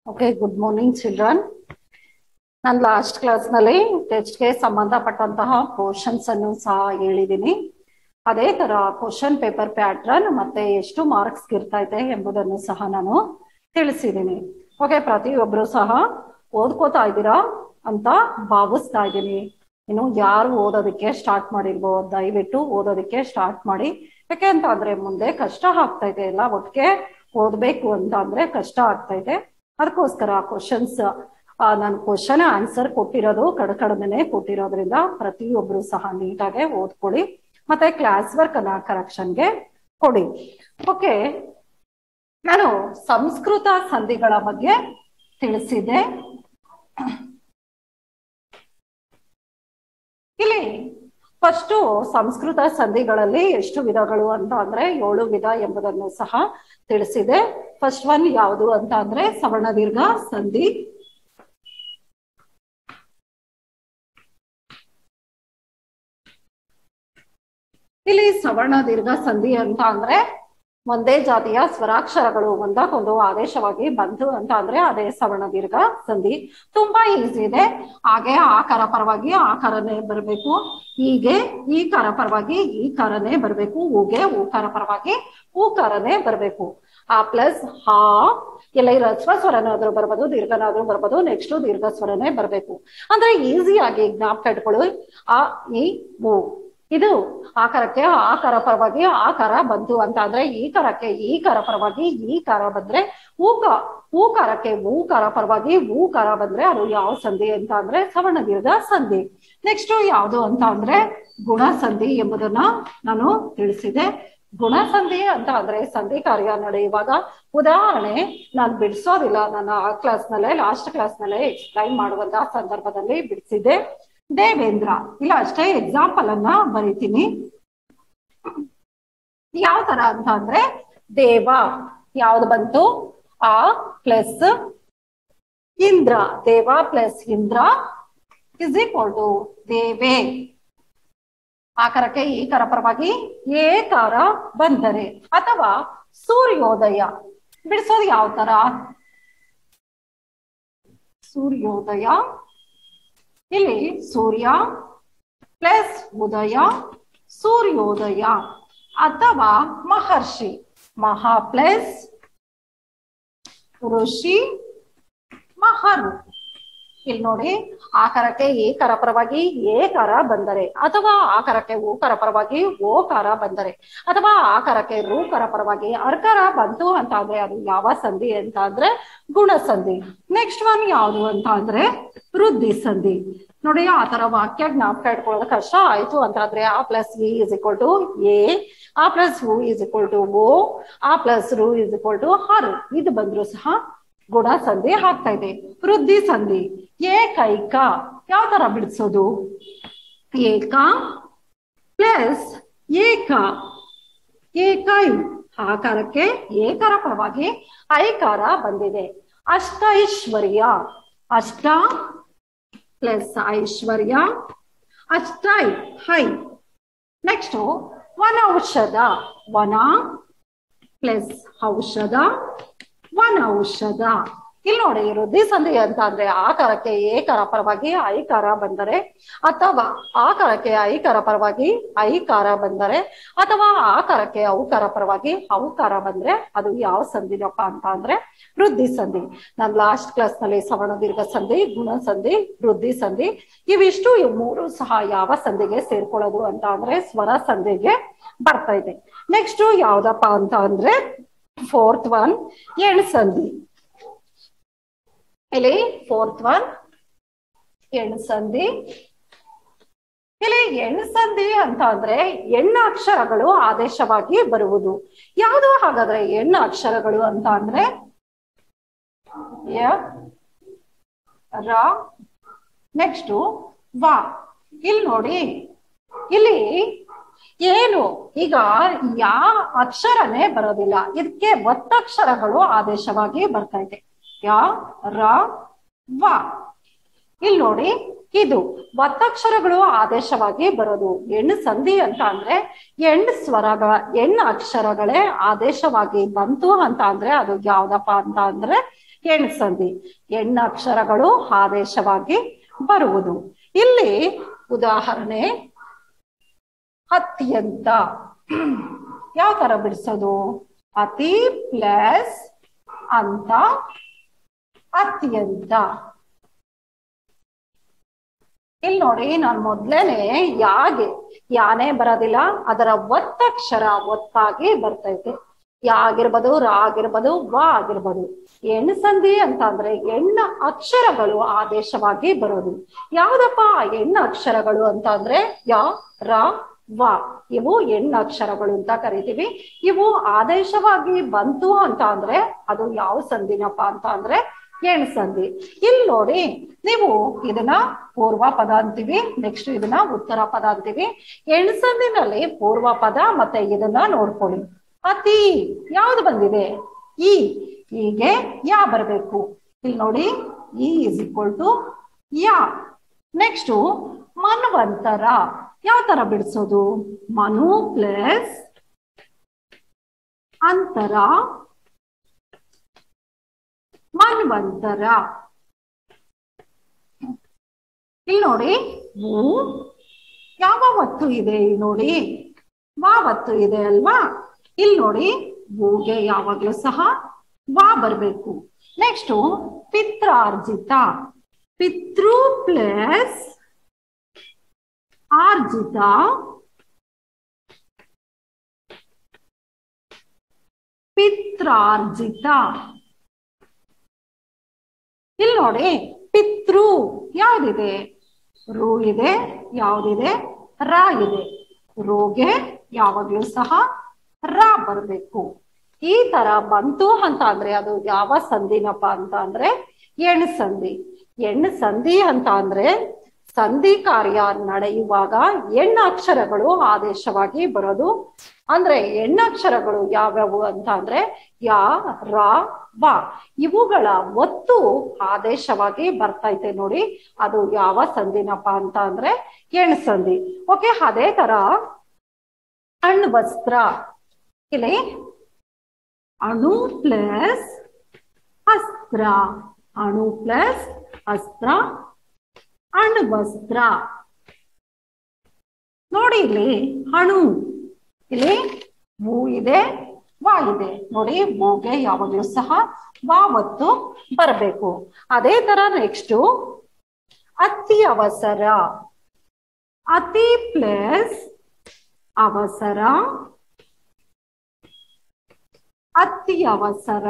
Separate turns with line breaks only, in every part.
okay good morning children ನಾನು last ಕ್ಲಾಸ್ನಲ್ಲಿ ಟೆಸ್ಟ್ಗೆ ಸಂಬಂಧಪಟ್ಟಂತಹ ಪೋರ್ಷನ್ಸ್ ಅನ್ನು ಸಹ ಹೇಳಿದ್ದೀನಿ ಅದೇ ತರ ಕ್ವಶನ್ ಪೇಪರ್ ಪ್ಯಾಟ್ರನ್ ಮತ್ತೆ ಎಷ್ಟು ಮಾರ್ಕ್ಸ್ ಇರ್ತಾ ಇದೆ ಎಂಬುದನ್ನು ಸಹ ನಾನು ತಿಳಿಸಿದ್ದೀನಿ ಓಕೆ ಪ್ರತಿಯೊಬ್ರು ಸಹ ಓದ್ಕೋತಾ ಇದ್ದೀರಾ ಅಂತ ಭಾವಿಸ್ತಾ ಇದ್ದೀನಿ ಇನ್ನು ಯಾರು ಓದೋದಕ್ಕೆ ಸ್ಟಾರ್ಟ್ ಮಾಡಿಲ್ವೋ ದಯವಿಟ್ಟು ಓದೋದಕ್ಕೆ ಸ್ಟಾರ್ಟ್ ಮಾಡಿ ಯಾಕೆ ಅಂತ ಅಂದ್ರೆ ಮುಂದೆ ಕಷ್ಟ ಆಗ್ತಾ ಇದೆ ಎಲ್ಲ ಒಟ್ಟಿಗೆ ಓದ್ಬೇಕು ಅಂತ ಅಂದ್ರೆ ಕಷ್ಟ ಆಗ್ತಾ ಇದೆ ಅದಕ್ಕೋಸ್ಕರ ಕ್ವಶನ್ಸ್ ನಾನು ಕ್ವಶನ್ ಆನ್ಸರ್ ಕೊಟ್ಟಿರೋದು ಕಡ ಕಡಿಮೆನೆ ಕೊಟ್ಟಿರೋದ್ರಿಂದ ಪ್ರತಿಯೊಬ್ರು ಸಹ ನೀಟಾಗಿ ಓದ್ಕೊಳ್ಳಿ ಮತ್ತೆ ಕ್ಲಾಸ್ ವರ್ಕ್ ಅನ್ನ ಕರೆಕ್ಷನ್ಗೆ ಕೊಡಿ ಓಕೆ ನಾನು ಸಂಸ್ಕೃತ ಸಂಧಿಗಳ ಬಗ್ಗೆ ತಿಳಿಸಿದ್ದೆ ಇಲ್ಲಿ ಫಸ್ಟು ಸಂಸ್ಕೃತ ಸಂಧಿಗಳಲ್ಲಿ ಎಷ್ಟು ವಿಧಗಳು ಅಂತ ಅಂದ್ರೆ ಏಳು ವಿಧ ಎಂಬುದನ್ನು ಸಹ ತಿಳಿಸಿದೆ ಫಸ್ಟ್ ಒನ್ ಯಾವುದು ಅಂತ ಅಂದ್ರೆ ಸವರ್ಣ ದೀರ್ಘ ಸಂಧಿ ಇಲ್ಲಿ ಸವರ್ಣ ದೀರ್ಘ ಸಂಧಿ ಅಂತ ಅಂದ್ರೆ ಒಂದೇ ಜಾತಿಯ ಸ್ವರಾಕ್ಷರಗಳು ಒಂದಕ್ಕೊಂದು ಆದೇಶವಾಗಿ ಬಂತು ಅಂತ ಅಂದ್ರೆ ಅದೇ ಸವರ್ಣ ದೀರ್ಘ ಸಂಧಿ ತುಂಬಾ ಈಸಿ ಇದೆ ಹಾಗೆ ಆಕಾರ ಪರವಾಗಿ ಆಕಾರನೇ ಬರಬೇಕು ಹೀಗೆ ಈ ಕಾರ ಪರವಾಗಿ ಈ ಕಾರನೇ ಬರಬೇಕು ಹೂಗೆ ಹೂಕಾರ ಪರವಾಗಿ ಹೂಕಾರನೇ ಬರಬೇಕು ಆ ಪ್ಲಸ್ ಹಾ ಎಲ್ಲ ರಸ್ವ ಸ್ವರನಾದ್ರೂ ಬರ್ಬೋದು ದೀರ್ಘನಾದ್ರೂ ಬರ್ಬೋದು ನೆಕ್ಸ್ಟ್ ದೀರ್ಘ ಸ್ವರನೇ ಬರಬೇಕು ಅಂದ್ರೆ ಈಸಿಯಾಗಿ ಜ್ಞಾಪಕ ಇಟ್ಕೊಳ್ಳಿ ಆ ಈ ಹೂ ಇದು ಆಕಾರಕ್ಕೆ ಆಕಾರ ಪರವಾಗಿ ಆಕಾರ ಬಂತು ಅಂತ ಅಂದ್ರೆ ಈ ಕರಕ್ಕೆ ಈ ಕಾರ ಪರವಾಗಿ ಈ ಕಾರ ಬಂದ್ರೆ ಹೂಕ ಹೂಕಾರಕ್ಕೆ ಹೂಕಾರ ಪರವಾಗಿ ಹೂಕಾರ ಬಂದ್ರೆ ಅದು ಯಾವ ಸಂಧಿ ಅಂತ ಅಂದ್ರೆ ಸವರ್ಣ ದೀರ್ಘ ಸಂಧಿ ನೆಕ್ಸ್ಟ್ ಯಾವುದು ಅಂತ ಅಂದ್ರೆ ಗುಣ ಸಂಧಿ ಎಂಬುದನ್ನ ನಾನು ತಿಳಿಸಿದೆ ಗುಣ ಸಂಧಿ ಅಂತ ಅಂದ್ರೆ ಸಂಧಿ ಕಾರ್ಯ ನಡೆಯುವಾಗ ಉದಾಹರಣೆ ನಾನು ಬಿಡಿಸೋದಿಲ್ಲ ನನ್ನ ಆ ಕ್ಲಾಸ್ ನಲ್ಲೇ ಲಾಸ್ಟ್ ಕ್ಲಾಸ್ ನಲ್ಲೇ ಎಕ್ಸ್ಪ್ಲೈನ್ ಮಾಡುವಂತಹ ಸಂದರ್ಭದಲ್ಲಿ ಬಿಡಿಸಿದ್ದೆ ದೇವೇಂದ್ರ ಇಲ್ಲ ಅಷ್ಟೇ ಎಕ್ಸಾಂಪಲ್ ಅನ್ನ ಬರಿತೀನಿ ಯಾವ ತರ ಅಂತ ಅಂದ್ರೆ ದೇವ ಯಾವ್ದು ಬಂತು ಆ ಪ್ಲಸ್ ಇಂದ್ರ ದೇವ ಪ್ಲಸ್ ಇಂದ್ರ ಇಸ್ ಈಕ್ವಲ್ ಟು ದೇವೇ ಆಕಾರಕ್ಕೆ ಈ ಕಾರ ಪರವಾಗಿ ಏಕಾರ ಬಂದರೆ ಅಥವಾ ಸೂರ್ಯೋದಯ ಬಿಡಿಸೋದು ಯಾವ ತರ ಸೂರ್ಯೋದಯ ಇಲ್ಲಿ ಸೂರ್ಯ ಪ್ಲಸ್ ಉದಯ ಸೂರ್ಯೋದಯ ಅಥವಾ ಮಹರ್ಷಿ ಮಹಾ ಪ್ಲಸ್ ಋಷಿ ಮಹರು ಇಲ್ಲಿ ನೋಡಿ ಆಕಾರಕ್ಕೆ ಏಕಾರ ಪರವಾಗಿ ಏಕಾರ ಬಂದರೆ ಅಥವಾ ಆಕಾರಕ್ಕೆ ಓಕಾರ ಪರವಾಗಿ ಓಕಾರ ಬಂದರೆ ಅಥವಾ ಆಕಾರಕ್ಕೆ ರೂಕಾರ ಪರವಾಗಿ ಅರ್ಕಾರ ಬಂತು ಅಂತ ಅಂದ್ರೆ ಅದು ಯಾವ ಸಂಧಿ ಅಂತ ಅಂದ್ರೆ ಗುಣ ಸಂಧಿ ನೆಕ್ಸ್ಟ್ ಒನ್ ಯಾವುದು ಅಂತ ಅಂದ್ರೆ ವೃದ್ಧಿ ಸಂಧಿ ನೋಡಿ ಆ ತರ ವಾಕ್ಯ ಜ್ಞಾಪಕ ಇಟ್ಕೊಳ್ಳೋದು ಕಷ್ಟ ಆಯ್ತು ಅಂತ ಅಂದ್ರೆ ಆ ಪ್ಲಸ್ ವಿ ಇಸ್ ಇಕ್ವಲ್ ಟು ಎ ಆ ಪ್ಲಸ್ ಹೂ ಇಸ್ ಇಕ್ವಲ್ ಟು ಓ ಆ ಪ್ಲಸ್ ರು ಇಸ್ ಇಕ್ವಲ್ ಟು ಹರ್ ಇದು ಬಂದ್ರು ಸಹ ಗುಣ ಸಂಧಿ ಆಗ್ತಾ ಇದೆ ವೃದ್ಧಿ ಸಂಧಿ ಏಕೈಕ ಯಾವ ತರ ಬಿಡಿಸೋದು ಏಕ ಪ್ಲಸ್ ಏಕ ಏಕೈ ಆಕಾರಕ್ಕೆ ಏಕಾರ ಪರವಾಗಿ ಐಕಾರ ಬಂದಿದೆ ಅಷ್ಟೈಶ್ವರ್ಯ ಅಷ್ಟ ಪ್ಲಸ್ ಐಶ್ವರ್ಯ ಅಷ್ಟೈ ಹೈ ನೆಕ್ಸ್ಟ್ ವನ ಔಷಧ ವನ ಪ್ಲಸ್ ಔಷಧ ವನ ಔಷಧ ಇಲ್ಲಿ ನೋಡಿ ವೃದ್ಧಿ ಸಂಧಿ ಅಂತ ಅಂದ್ರೆ ಆಕಾರಕ್ಕೆ ಏಕಾರ ಪರವಾಗಿ ಐಕಾರ ಬಂದರೆ ಅಥವಾ ಆಕಾರಕ್ಕೆ ಐಕಾರ ಪರವಾಗಿ ಐಕಾರ ಬಂದರೆ ಅಥವಾ ಆಕಾರಕ್ಕೆ ಔಕಾರ ಪರವಾಗಿ ಔಕಾರ ಬಂದ್ರೆ ಅದು ಯಾವ ಸಂಧಿನಪ್ಪ ಅಂತ ಅಂದ್ರೆ ವೃದ್ಧಿ ಸಂಧಿ ನಾನು ಲಾಸ್ಟ್ ಕ್ಲಾಸ್ ನಲ್ಲಿ ಸವರ್ಣ ದೀರ್ಘ ಸಂಧಿ ಗುಣ ಸಂಧಿ ವೃದ್ಧಿ ಸಂಧಿ ಇವಿಷ್ಟು ಇವ್ ಮೂರು ಸಹ ಯಾವ ಸಂಧಿಗೆ ಸೇರ್ಕೊಳ್ಳೋದು ಅಂತ ಅಂದ್ರೆ ಸ್ವರ ಸಂಧಿಗೆ ಬರ್ತಾ ಇದೆ ನೆಕ್ಸ್ಟ್ ಯಾವ್ದಪ್ಪ ಅಂತ ಅಂದ್ರೆ ಫೋರ್ತ್ ಒನ್ ಎಣ್ ಸಂಧಿ ಇಲ್ಲಿ ಫೋರ್ತ್ ಒನ್ ಎಣ್ ಸಂಧಿ ಇಲ್ಲಿ ಎಣ್ ಸಂಧಿ ಅಂತ ಅಂದ್ರೆ ಎಣ್ಣ ಅಕ್ಷರಗಳು ಆದೇಶವಾಗಿ ಬರುವುದು ಯಾವುದು ಹಾಗಾದ್ರೆ ಎಣ್ಣ ಅಕ್ಷರಗಳು ಅಂತ ಅಂದ್ರೆ ಯ ರ ನೆಕ್ಸ್ಟ್ ವಾ ಇಲ್ಲಿ ನೋಡಿ ಇಲ್ಲಿ ಏನು ಈಗ ಯಾ ಅಕ್ಷರನೇ ಬರೋದಿಲ್ಲ ಇದಕ್ಕೆ ಒತ್ತಕ್ಷರಗಳು ಆದೇಶವಾಗಿ ಬರ್ತಾ ಇದೆ ಯ ರ ವ ಇಲ್ಲಿ ನೋಡಿ ಇದು ಒತ್ತಕ್ಷರಗಳು ಆದೇಶವಾಗಿ ಬರೋದು ಹೆಣ್ಣು ಸಂಧಿ ಅಂತ ಅಂದ್ರೆ ಹೆಣ್ಣು ಸ್ವರಗಳ ಹೆಣ್ಣು ಅಕ್ಷರಗಳೇ ಆದೇಶವಾಗಿ ಬಂತು ಅಂತ ಅಂದ್ರೆ ಅದು ಯಾವ್ದಪ್ಪ ಅಂತ ಅಂದ್ರೆ ಎಣ್ ಸಂಧಿ ಎಣ್ಣ ಅಕ್ಷರಗಳು ಆದೇಶವಾಗಿ ಬರುವುದು ಇಲ್ಲಿ ಉದಾಹರಣೆ ಅತ್ಯಂತ ಯಾವ ತರ ಬಿಡಿಸೋದು ಅತಿ ಪ್ಲಸ್ ಅಂತ ಅತ್ಯಂತ ಇಲ್ಲಿ ನೋಡಿ ನಾನು ಮೊದ್ಲೇನೆ ಯಾಗೆ ಯಾನೇ ಬರೋದಿಲ್ಲ ಅದರ ಒತ್ತಕ್ಷರ ಒತ್ತಾಗಿ ಬರ್ತೈತೆ ಯಾ ಆಗಿರ್ಬೋದು ರಾ ಆಗಿರ್ಬೋದು ವ ಆಗಿರ್ಬೋದು ಎಣ್ಣು ಸಂಧಿ ಅಂತ ಅಂದ್ರೆ ಎಣ್ಣ ಅಕ್ಷರಗಳು ಆದೇಶವಾಗಿ ಬರೋದು ಯಾವ್ದಪ್ಪ ಆ ಎಣ್ಣ ಅಕ್ಷರಗಳು ಅಂತ ಅಂದ್ರೆ ಯ ರ ವ ಇವು ಎಣ್ಣ ಅಕ್ಷರಗಳು ಅಂತ ಕರಿತೀವಿ ಇವು ಆದೇಶವಾಗಿ ಬಂತು ಅಂತ ಅಂದ್ರೆ ಅದು ಯಾವ ಸಂಧಿನಪ್ಪ ಅಂತ ಅಂದ್ರೆ ಎಣ್ ಸಂಧಿ ಇಲ್ಲಿ ನೋಡಿ ನೀವು ಇದನ್ನ ಪೂರ್ವ ಪದ ಅಂತೀವಿ ನೆಕ್ಸ್ಟ್ ಇದನ್ನ ಉತ್ತರ ಪದ ಅಂತೀವಿ ಎಣ್ ಸಂಧಿನಲ್ಲಿ ಪೂರ್ವ ಪದ ಮತ್ತೆ ಇದನ್ನ ನೋಡ್ಕೊಳ್ಳಿ ಅತಿ ಯಾವ್ದು ಬಂದಿದೆ ಈ ಹೀಗೆ ಯಾ ಬರಬೇಕು ಇಲ್ಲಿ ನೋಡಿ ಇ ಇಸ್ ಈಕ್ವಲ್ ಟು ಯಾ ನೆಕ್ಸ್ಟ್ ಮನ್ವಂತರ ಯಾವ ತರ ಬಿಡಿಸೋದು ಮನು ಪ್ಲಸ್ ಅಂತರ ಮನ್ವಂತರ ಇಲ್ಲಿ ನೋಡಿ ಹೂ ಯಾವ ಒತ್ತು ಇದೆ ಇಲ್ಲಿ ನೋಡಿ ವಾ ಒತ್ತು ಇದೆ ಅಲ್ವಾ ಇಲ್ಲಿ ನೋಡಿ ಹೂಗೆ ಯಾವಾಗ್ಲೂ ಸಹ ವಾ ಬರ್ಬೇಕು ನೆಕ್ಸ್ಟ್ ಪಿತ್ರಾರ್ಜಿತ ಪಿತೃ ಪ್ಲಸ್ ಆರ್ಜಿತ ಪಿತ್ರಾರ್ಜಿತ ಇಲ್ಲಿ ನೋಡಿ ಪಿತೃ ಯಾವ್ದಿದೆ ರು ಇದೆ ಯಾವ್ದಿದೆ ರಾ ಇದೆ ರೋಗೆ ಯಾವಾಗ್ಲೂ ಸಹ ರಾ ಬರ್ಬೇಕು ಈ ತರ ಬಂತು ಅಂತ ಅಂದ್ರೆ ಅದು ಯಾವ ಸಂಧಿನಪ್ಪ ಅಂತ ಅಂದ್ರೆ ಎಣ್ ಸಂಧಿ ಎಣ್ ಸಂಧಿ ಅಂತ ಅಂದ್ರೆ ಸಂಧಿ ಕಾರ್ಯ ನಡೆಯುವಾಗ ಎಣ್ಣ ಅಕ್ಷರಗಳು ಆದೇಶವಾಗಿ ಬರೋದು ಅಂದ್ರೆ ಎಣ್ಣಾಕ್ಷರಗಳು ಯಾವ್ಯಾವು ಅಂತ ಅಂದ್ರೆ ಯಾ ರ ವ ಇವುಗಳ ಒತ್ತು ಆದೇಶವಾಗಿ ಬರ್ತೈತೆ ನೋಡಿ ಅದು ಯಾವ ಸಂಧಿನಪ್ಪ ಅಂತ ಅಂದ್ರೆ ಎಣ್ ಸಂಧಿ ಓಕೆ ಅದೇ ತರ ಅಣ್ ವಸ್ತ್ರ ಇಲ್ಲಿ ಅಣು ಪ್ಲಸ್ ಅಸ್ತ್ರ ಅಣು ಪ್ಲಸ್ ಅಸ್ತ್ರ ಅಣ್ವಸ್ತ್ರ ನೋಡಿ ಇಲ್ಲಿ ಅಣು ಇಲ್ಲಿ ಭೂ ಇದೆ ವಾ ಇದೆ ನೋಡಿ ಭೂಗೆ ಯಾವಾಗ್ಲೂ ಸಹ ವಾ ಒತ್ತು ಬರಬೇಕು ಅದೇ ತರ ನೆಕ್ಸ್ಟ್ ಅತಿ ಅವಸರ ಅತಿ ಪ್ಲಸ್ ಅವಸರ ಅತಿ ಅವಸರ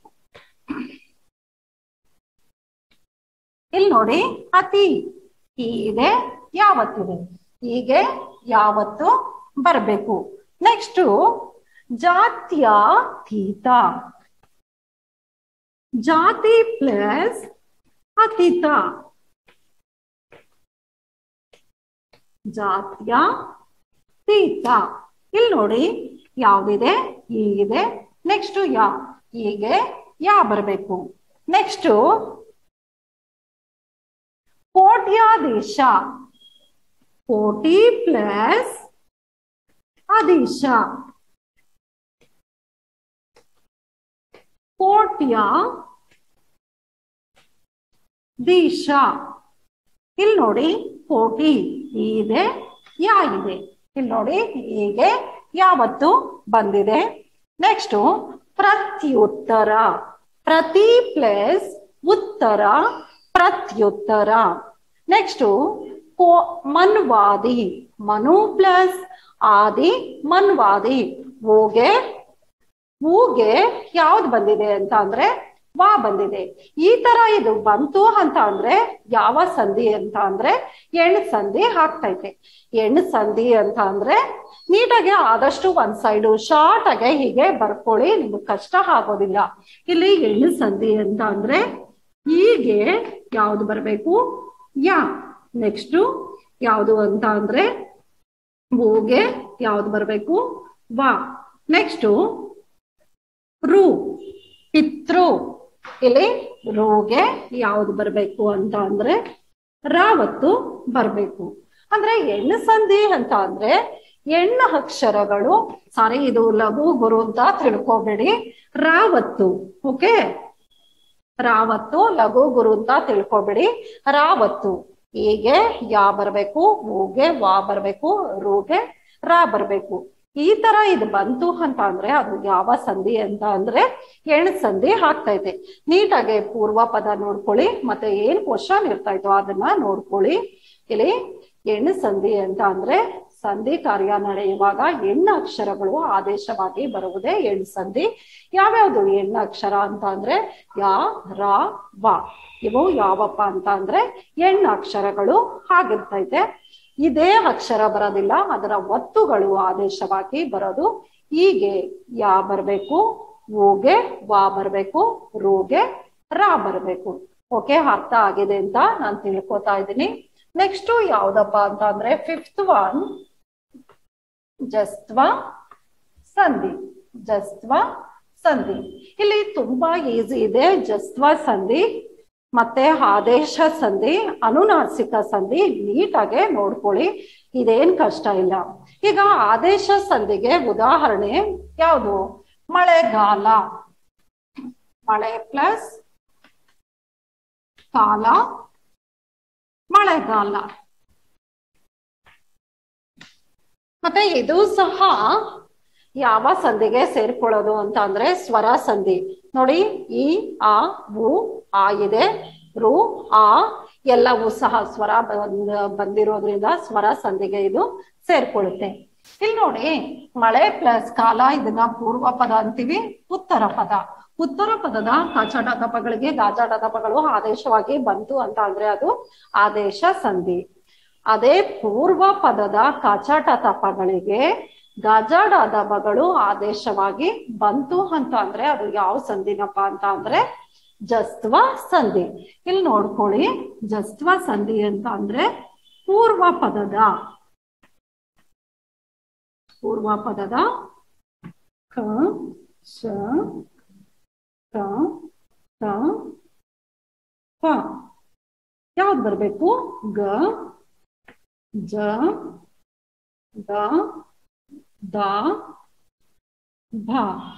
ಇಲ್ಲಿ ನೋಡಿ ಅತಿ ಈ ಇದೆ ಯಾವತ್ತಿದೆ ಹೀಗೆ ಯಾವತ್ತು ಬರಬೇಕು ನೆಕ್ಸ್ಟ್ ಜಾತ್ಯತೀತ ಜಾತಿ ಪ್ಲಸ್ ಅತೀತ ಜಾತ್ಯ ತೀತ ಇಲ್ಲಿ ನೋಡಿ ಯಾವ್ದಿದೆ ಈ ಇದೆ ನೆಕ್ಸ್ಟ್ ಯಾ ಹೀಗೆ ಯಾ ಬರಬೇಕು ನೆಕ್ಸ್ಟ್ ಕೋಟ್ಯಾಧೀಶ ಕೋಟಿ ಪ್ಲಸ್ ಆದೇಶ ಕೋಟ್ಯ ದೀಶ ಇಲ್ಲಿ ನೋಡಿ ಕೋಟಿ ಇದೆ ಯಾ ಇದೆ ಇಲ್ಲಿ ನೋಡಿ ಹೀಗೆ ಯಾವತ್ತು ಬಂದಿದೆ ನೆಕ್ಸ್ಟ್ ಪ್ರತ್ಯುತ್ತರ ಪ್ರತಿ ಪ್ಲಸ್ ಉತ್ತರ ಪ್ರತ್ಯುತ್ತರ ನೆಕ್ಸ್ಟ್ ಕೋ ಮನ್ವಾದಿ ಮನು ಪ್ಲಸ್ ಆದಿ ಮನ್ವಾದಿ ಹೂಗೆ ಹೂಗೆ ಯಾವ್ದು ಬಂದಿದೆ ಅಂತ ಅಂದ್ರೆ ವಾ ಬಂದಿದೆ ಈ ತರ ಇದು ಬಂತು ಅಂತ ಅಂದ್ರೆ ಯಾವ ಸಂಧಿ ಅಂತ ಅಂದ್ರೆ ಎಣ್ ಸಂಧಿ ಆಗ್ತೈತೆ ಎಣ್ ಸಂಧಿ ಅಂತ ಅಂದ್ರೆ ನೀಟಾಗಿ ಆದಷ್ಟು ಒಂದ್ ಸೈಡು ಶಾರ್ಟ್ ಆಗಿ ಹೀಗೆ ಬರ್ಕೊಳ್ಳಿ ನಿಮ್ಗೆ ಕಷ್ಟ ಆಗೋದಿಲ್ಲ ಇಲ್ಲಿ ಎಣ್ಣು ಸಂಧಿ ಅಂತ ಅಂದ್ರೆ ಹೀಗೆ ಯಾವ್ದು ಬರ್ಬೇಕು ಯಾ ನೆಕ್ಸ್ಟ್ ಯಾವ್ದು ಅಂತ ಅಂದ್ರೆ ಹೂಗೆ ಯಾವ್ದು ಬರ್ಬೇಕು ವಾ ನೆಕ್ಸ್ಟ್ ರು ಪಿತೃ ಇಲ್ಲಿ ರೋಗೆ ಯಾವ್ದು ಬರ್ಬೇಕು ಅಂತ ಅಂದ್ರೆ ರಾವತ್ತು ಬರ್ಬೇಕು ಅಂದ್ರೆ ಹೆಣ್ಣು ಸಂಧಿ ಅಂತ ಅಂದ್ರೆ ಹೆಣ್ಣು ಅಕ್ಷರಗಳು ಸಾರಿ ಇದು ಲಘು ಗುರು ಅಂತ ತಿಳ್ಕೊಬೇಡಿ ರಾವತ್ತು ಓಕೆ ರಾವತ್ತು ಲಘು ಗುರು ಅಂತ ತಿಳ್ಕೊಬಿಡಿ ರಾವತ್ತು ಹೀಗೆ ಯಾ ಬರ್ಬೇಕು ಊಗೆ ವಾ ಬರ್ಬೇಕು ರೂಗೆ ರಾ ಬರ್ಬೇಕು ಈ ತರ ಇದು ಬಂತು ಅಂತ ಅಂದ್ರೆ ಅದು ಯಾವ ಸಂಧಿ ಅಂತ ಅಂದ್ರೆ ಎಣ್ ಸಂಧಿ ಆಗ್ತೈತೆ ನೀಟಾಗಿ ಪೂರ್ವ ಪದ ನೋಡ್ಕೊಳ್ಳಿ ಮತ್ತೆ ಏನ್ ಕ್ವಶನ್ ಇರ್ತಾ ಇತ್ತು ಅದನ್ನ ನೋಡ್ಕೊಳ್ಳಿ ಇಲ್ಲಿ ಎಣ್ಣು ಸಂಧಿ ಅಂತ ಅಂದ್ರೆ ಸಂಧಿ ಕಾರ್ಯ ನಡೆಯುವಾಗ ಹೆಣ್ಣು ಅಕ್ಷರಗಳು ಆದೇಶವಾಗಿ ಬರುವುದೇ ಎಣ್ಣು ಸಂಧಿ ಯಾವ್ಯಾವ್ದು ಹೆಣ್ಣು ಅಕ್ಷರ ಅಂತ ಅಂದ್ರೆ ಯಾ ರಾ ವಾ ಇವು ಯಾವಪ್ಪ ಅಂತ ಅಂದ್ರೆ ಹೆಣ್ಣು ಅಕ್ಷರಗಳು ಆಗಿರ್ತೈತೆ ಇದೇ ಅಕ್ಷರ ಬರೋದಿಲ್ಲ ಅದರ ಒತ್ತುಗಳು ಆದೇಶವಾಗಿ ಬರೋದು ಹೀಗೆ ಯಾ ಬರ್ಬೇಕು ಊಗೆ ವಾ ಬರ್ಬೇಕು ರೂಗೆ ರಾ ಬರ್ಬೇಕು ಓಕೆ ಅರ್ಥ ಆಗಿದೆ ಅಂತ ನಾನು ತಿಳ್ಕೊತಾ ಇದ್ದೀನಿ ನೆಕ್ಸ್ಟ್ ಯಾವ್ದಪ್ಪ ಅಂತ ಅಂದ್ರೆ ಫಿಫ್ತ್ ಒನ್ ಜಸ್ತ್ವ ಸಂಧಿ ಜಸ್ತ್ವ ಸಂಧಿ ಇಲ್ಲಿ ತುಂಬಾ ಈಸಿ ಇದೆ ಜಸ್ತ್ವ ಸಂಧಿ ಮತ್ತೆ ಆದೇಶ ಸಂಧಿ ಅನುನಾಸಿಕ ಸಂಧಿ ನೀಟಾಗೆ ನೋಡ್ಕೊಳ್ಳಿ ಇದೇನ್ ಕಷ್ಟ ಇಲ್ಲ ಈಗ ಆದೇಶ ಸಂಧಿಗೆ ಉದಾಹರಣೆ ಯಾವುದು ಮಳೆಗಾಲ ಮಳೆ ಪ್ಲಸ್ ಕಾಲ ಮಳೆಗಾಲ ಮತ್ತೆ ಇದು ಸಹ ಯಾವ ಸಂಧಿಗೆ ಸೇರ್ಕೊಳ್ಳೋದು ಅಂತ ಅಂದ್ರೆ ಸ್ವರ ಸಂಧಿ ನೋಡಿ ಈ ಆ ಉ ಆ ಇದೆ ರು ಆ ಎಲ್ಲವೂ ಸಹ ಸ್ವರ ಬಂದ್ ಬಂದಿರೋದ್ರಿಂದ ಸ್ವರ ಸಂಧಿಗೆ ಇದು ಸೇರ್ಕೊಳ್ಳುತ್ತೆ ಇಲ್ಲಿ ನೋಡಿ ಮಳೆ ಪ್ಲಸ್ ಕಾಲ ಇದನ್ನ ಪೂರ್ವ ಪದ ಅಂತೀವಿ ಉತ್ತರ ಪದ ಉತ್ತರ ಪದದ ಕಚಟ ತಪಗಳಿಗೆ ಗಾಜಾಟ ತಪಗಳು ಆದೇಶವಾಗಿ ಬಂತು ಅಂತ ಅಂದ್ರೆ ಅದು ಆದೇಶ ಸಂಧಿ ಅದೇ ಪೂರ್ವ ಪದದ ಕಚಟ ತಪಗಳಿಗೆ ಗಜಾಡ ದಬಗಳು ಆದೇಶವಾಗಿ ಬಂತು ಅಂತ ಅಂದ್ರೆ ಅದು ಯಾವ ಸಂಧಿನಪ್ಪ ಅಂತ ಅಂದ್ರೆ ಜಸ್ತ್ವ ಸಂಧಿ ಇಲ್ಲಿ ನೋಡ್ಕೊಳ್ಳಿ ಜಸ್ತ್ವ ಸಂಧಿ ಅಂತ ಅಂದ್ರೆ ಪೂರ್ವ ಪದದ ಪೂರ್ವ ಪದದ ಕ ಶ ಕ ತ ಪ ಯಾವ್ದು ಬರ್ಬೇಕು ಗ ಜ ದ ದ ಭ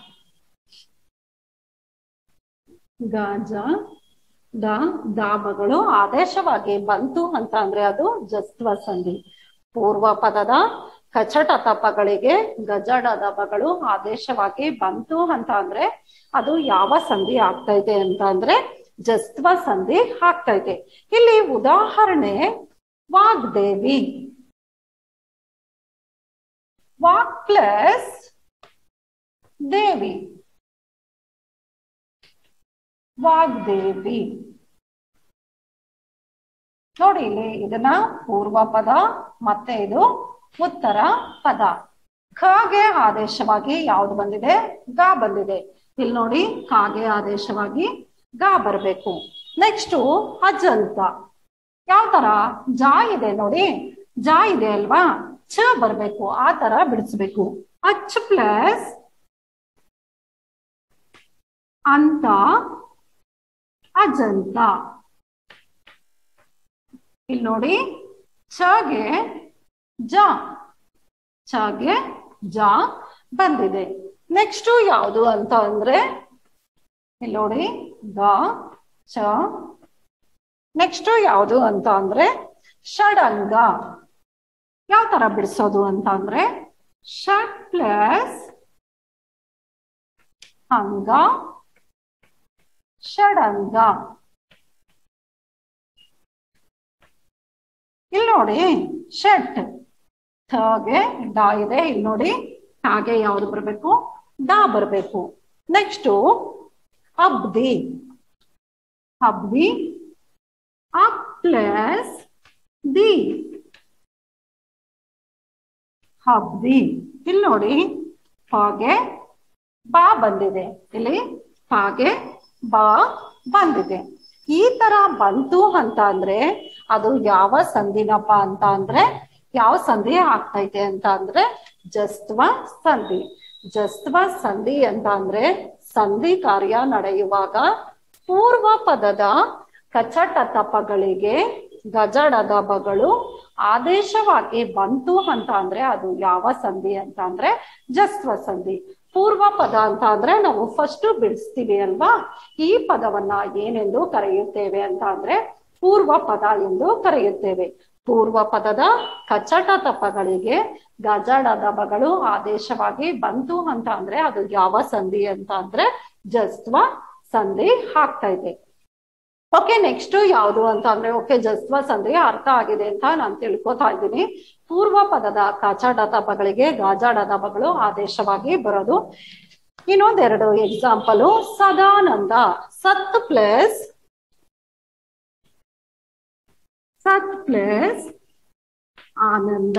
ಗಾಜ ದ ದಾಬಗಳು ಆದೇಶವಾಗಿ ಬಂತು ಅಂತ ಅಂದ್ರೆ ಅದು ಜಸ್ತ್ವ ಸಂಧಿ ಪೂರ್ವ ಪದದ ಕಚಟ ತಪಗಳಿಗೆ ಗಜಡ ದಪಗಳು ಆದೇಶವಾಗಿ ಬಂತು ಅಂತ ಅಂದ್ರೆ ಅದು ಯಾವ ಸಂಧಿ ಆಗ್ತೈತೆ ಅಂತ ಅಂದ್ರೆ ಜಸ್ತ್ವ ಸಂಧಿ ಆಗ್ತೈತೆ ಇಲ್ಲಿ ಉದಾಹರಣೆ ವಾಗ್ದೇವಿ ವಾಕ್ ಪ್ಲಸ್ ದೇವಿ ವಾಗ್ದೇವಿ ನೋಡಿ ಇಲ್ಲಿ ಇದನ್ನ ಪೂರ್ವ ಪದ ಮತ್ತೆ ಇದು ಉತ್ತರ ಪದ ಖಗೆ ಆದೇಶವಾಗಿ ಯಾವ್ದು ಬಂದಿದೆ ಗ ಬಂದಿದೆ ಇಲ್ಲಿ ನೋಡಿ ಕಾಗೆ ಆದೇಶವಾಗಿ ಗ ಬರ್ಬೇಕು ನೆಕ್ಸ್ಟ್ ಅಜಂತ ಯಾವ ತರ ಜಾ ಇದೆ ನೋಡಿ ಜಾ ಇದೆ ಅಲ್ವಾ ಚ ಬರ್ಬೇಕು ಆ ತರ ಬಿಡಿಸ್ಬೇಕು ಅಚ್ ಪ್ಲಸ್ ಅಂತ ಅಜಂತ ಇಲ್ಲಿ ನೋಡಿ ಚಗೆ ಜ ಚಗೆ ಜ ಬಂದಿದೆ ನೆಕ್ಸ್ಟ್ ಯಾವುದು ಅಂತ ಅಂದ್ರೆ ಇಲ್ಲಿ ನೋಡಿ ಗ ಚ ನೆಕ್ಸ್ಟ್ ಯಾವುದು ಅಂತ ಅಂದ್ರೆ ಷಡಂಗ ಯಾವ ತರ ಬಿಡಿಸೋದು ಅಂತ ಅಂದ್ರೆ ಷಟ್ ಪ್ಲಸ್ ಅಂಗ ಷಡಂಗ ಇಲ್ಲಿ ನೋಡಿ ಶಟ್ ಥಗೆ ಡಾ ಇದೆ ಇಲ್ಲಿ ನೋಡಿ ಹಾಗೆ ಯಾವ್ದು ಬರ್ಬೇಕು ಡಾ ಬರ್ಬೇಕು ನೆಕ್ಸ್ಟ್ ಅಬ್ದಿ ಅಬ್ದಿ ಅಪ್ ಪ್ಲಸ್ ದಿ ಹಬ್ದಿ ಇಲ್ಲಿ ನೋಡಿ ಹಾಗೆ ಬಾ ಬಂದಿದೆ ಇಲ್ಲಿ ಹಾಗೆ ಬಾ ಬಂದಿದೆ ಈ ತರ ಬಂತು ಅಂತ ಅಂದ್ರೆ ಅದು ಯಾವ ಸಂಧಿನಪ್ಪ ಅಂತ ಅಂದ್ರೆ ಯಾವ ಸಂಧಿ ಆಗ್ತೈತೆ ಅಂತ ಅಂದ್ರೆ ಜಸ್ತ್ವ ಸಂಧಿ ಜಸ್ತ್ವ ಸಂಧಿ ಅಂತ ಅಂದ್ರೆ ಸಂಧಿ ಕಾರ್ಯ ನಡೆಯುವಾಗ ಪೂರ್ವ ಪದದ ಕಚಟ ತಪಗಳಿಗೆ ಗಜಡ ದಬಗಳು ಆದೇಶವಾಗಿ ಬಂತು ಅಂತ ಅಂದ್ರೆ ಅದು ಯಾವ ಸಂಧಿ ಅಂತ ಅಂದ್ರೆ ಜಸ್ತ್ವ ಸಂಧಿ ಪೂರ್ವ ಪದ ಅಂತ ಅಂದ್ರೆ ನಾವು ಫಸ್ಟ್ ಬಿಡಿಸ್ತೀವಿ ಅಲ್ವಾ ಈ ಪದವನ್ನ ಏನೆಂದು ಕರೆಯುತ್ತೇವೆ ಅಂತ ಅಂದ್ರೆ ಪೂರ್ವ ಪದ ಎಂದು ಕರೆಯುತ್ತೇವೆ ಪೂರ್ವ ಪದದ ಕಚಟ ತಪಗಳಿಗೆ ಗಜಡ ದಬಗಳು ಆದೇಶವಾಗಿ ಬಂತು ಅಂತ ಅಂದ್ರೆ ಅದು ಯಾವ ಸಂಧಿ ಅಂತ ಅಂದ್ರೆ ಜಸ್ತ್ವ ಸಂಧಿ ಆಗ್ತಾ ಇದೆ ಓಕೆ ನೆಕ್ಸ್ಟ್ ಯಾವುದು ಅಂತ ಅಂದ್ರೆ ಓಕೆ ಜಸ್ತ್ವ ಸಂಧಿ ಅರ್ಥ ಆಗಿದೆ ಅಂತ ನಾನು ತಿಳ್ಕೊತಾ ಇದ್ದೀನಿ ಪೂರ್ವ ಪದದ ಕಚಡ ದಬಗಳಿಗೆ ಗಾಜಾಡ ದಬಗಳು ಆದೇಶವಾಗಿ ಬರೋದು ಇನ್ನೊಂದೆರಡು ಎಕ್ಸಾಂಪಲ್ ಸದಾನಂದ ಸತ್ ಪ್ಲಸ್ ಸತ್ ಪ್ಲಸ್ ಆನಂದ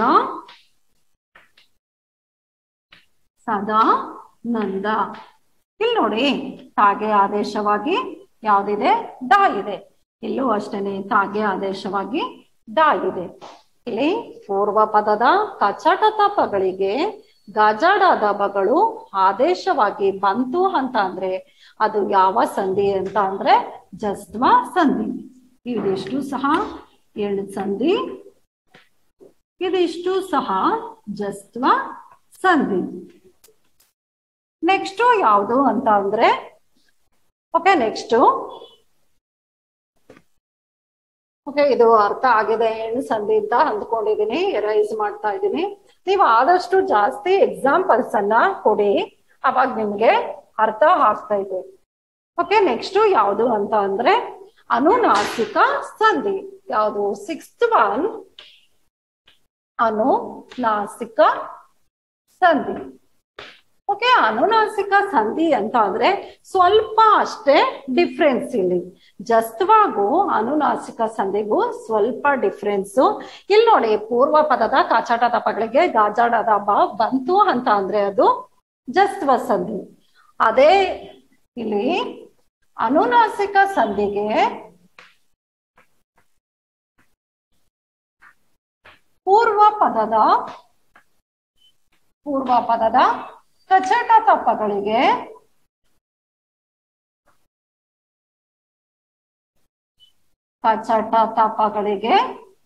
ಸದಾ ನಂದ ಇಲ್ಲಿ ನೋಡಿ ತಾಗೆ ಆದೇಶವಾಗಿ ಯಾವ್ದಿದೆ ದ ಇದೆ ಇಲ್ಲೂ ಅಷ್ಟೇನೆ ತಾಗೆ ಆದೇಶವಾಗಿ ದ ಇದೆ ಇಲ್ಲಿ ಪೂರ್ವ ಪದದ ಕಚಟ ತಪಗಳಿಗೆ ಗಜಡ ದಬಗಳು ಆದೇಶವಾಗಿ ಬಂತು ಅಂತ ಅಂದ್ರೆ ಅದು ಯಾವ ಸಂಧಿ ಅಂತ ಅಂದ್ರೆ ಜಸ್ತ್ವ ಸಂಧಿ ಇದಿಷ್ಟು ಸಹ ಎಣ್ ಸಂಧಿ ಇದಿಷ್ಟು ಸಹ ಜಸ್ತ್ವ ಸಂಧಿ ನೆಕ್ಸ್ಟ್ ಯಾವುದು ಅಂತ ಅಂದ್ರೆ ಓಕೆ ನೆಕ್ಸ್ಟ್ ಓಕೆ ಇದು ಅರ್ಥ ಆಗಿದೆ ಹೆಣ್ಣು ಸಂಧಿ ಅಂತ ಅಂದ್ಕೊಂಡಿದೀನಿ ರೈಸ್ ಮಾಡ್ತಾ ಇದ್ದೀನಿ ನೀವು ಆದಷ್ಟು ಜಾಸ್ತಿ ಎಕ್ಸಾಂಪಲ್ಸ್ ಅನ್ನ ಕೊಡಿ ಅವಾಗ ನಿಮ್ಗೆ ಅರ್ಥ ಆಗ್ತಾ ಇದೆ ಓಕೆ ನೆಕ್ಸ್ಟ್ ಯಾವುದು ಅಂತ ಅಂದ್ರೆ ಅನುನಾಸಿಕ ಸಂಧಿ ಯಾವುದು ಸಿಕ್ಸ್ತ್ ಒನ್ ಅನುನಾಸಿಕ ಸಂಧಿ ಓಕೆ ಅನುನಾಸಿಕ ಸಂಧಿ ಅಂತ ಅಂದ್ರೆ ಸ್ವಲ್ಪ ಅಷ್ಟೇ ಡಿಫ್ರೆನ್ಸ್ ಇಲ್ಲಿ ಜಸ್ತ್ವಾಗೂ ಅನುನಾಸಿಕ ಸಂಧಿಗೂ ಸ್ವಲ್ಪ ಡಿಫ್ರೆನ್ಸ್ ಇಲ್ಲಿ ನೋಡಿ ಪೂರ್ವ ಪದದ ಕಾಚಾಟ ದಪಗಳಿಗೆ ಗಾಜಾಡ ದಪ ಬಂತು ಅಂತ ಅಂದ್ರೆ ಅದು ಜಸ್ತ್ವ ಸಂಧಿ ಅದೇ ಇಲ್ಲಿ ಅನುನಾಸಿಕ ಸಂಧಿಗೆ ಪೂರ್ವ ಪದದ ಪೂರ್ವ ಪದದ ಕಚಟ ತಪ್ಪಗಳಿಗೆ ಕಚಟ ತಪಗಳಿಗೆ